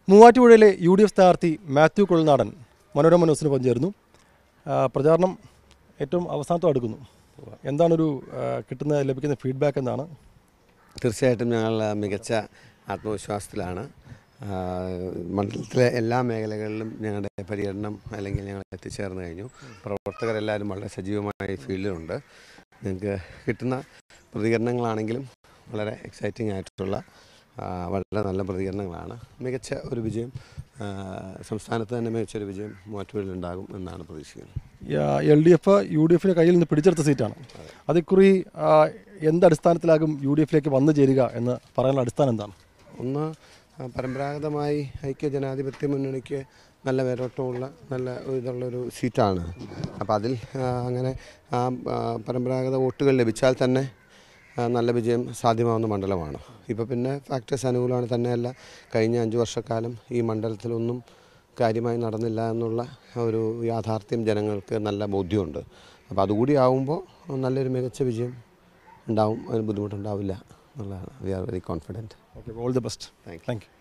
മൂവാറ്റുപുഴയിലെ U D F സ്ഥാനാർത്ഥി മാത്യു കൊൾനാടൻ മനോരമ ന്യൂസിന് പങ്കുചേരുന്നു ആ, പ്രചാരണം ഏറ്റവും അവസാനത്തോടെ അടുക്കുന്നു എന്താണൊരു ആ, കിട്ടുന്ന ലഭിക്കുന്ന ഫീഡ്ബാക്ക് എന്നാണ് തീർച്ചയായിട്ടും ഞങ്ങൾ മികച്ച ആത്മവിശ്വാസത്തിലാണ് ആ, മണ്ഡലത്തിലെ എല്ലാ മേഖലകളിലും ഞങ്ങളുടെ പര്യടനം അല്ലെങ്കിൽ ഞങ്ങൾ എത്തിച്ചേർന്ന് കഴിഞ്ഞു പ്രവർത്തകരെല്ലാവരും വളരെ സജീവമായി ഫീൽഡിലുണ്ട് നിങ്ങൾക്ക് കിട്ടുന്ന പ്രതികരണങ്ങളാണെങ്കിലും വളരെ എക്സൈറ്റിംഗ് ആയിട്ടുള്ള ആ, വളരെ നല്ല പ്രതികരണങ്ങളാണ് മികച്ച ഒരു വിജയം ആ, സംസ്ഥാനത്ത് തന്നെ മികച്ച ഒരു വിജയം മൂവാറ്റുപുഴയിലുണ്ടാകും എന്നാണ് പ്രതീക്ഷിക്കുന്നത് L D F U D എഫിൻ്റെ കയ്യിൽ നിന്ന് പിടിച്ചെടുത്ത സീറ്റാണ് അതിക്കുറി ആ, എന്ത് അടിസ്ഥാനത്തിലാകും യു ഡി എഫിലേക്ക് വന്നു ചേരുക എന്ന് പറയാനുള്ള അടിസ്ഥാനം എന്താണ് ഒന്ന് ആ, പരമ്പരാഗതമായി ഐക്യ ജനാധിപത്യ മുന്നണിക്ക് നല്ല വേരോട്ടമുള്ള നല്ല ഇതുള്ളൊരു സീറ്റാണ് അപ്പോൾ അതിൽ ആ, അങ്ങനെ ആ ആ, പരമ്പരാഗത വോട്ടുകൾ ലഭിച്ചാൽ തന്നെ ആ, നല്ല വിജയം സാധ്യമാവുന്ന മണ്ഡലമാണ് ഇപ്പോൾ പിന്നെ ഫാക്ടേഴ്സ് അനുകൂലമാണ് തന്നെയല്ല കഴിഞ്ഞ അഞ്ച് വർഷക്കാലം ഈ മണ്ഡലത്തിലൊന്നും കാര്യമായി നടന്നില്ല എന്നുള്ള ഒരു യാഥാർത്ഥ്യം ജനങ്ങൾക്ക് നല്ല ബോധ്യമുണ്ട് അപ്പോൾ അതുകൂടി ആവുമ്പോൾ നല്ലൊരു മികച്ച വിജയം ഉണ്ടാവും അതിന് ബുദ്ധിമുട്ടുണ്ടാവില്ല എന്നുള്ളതാണ് we are very confident okay all the best thank you thank U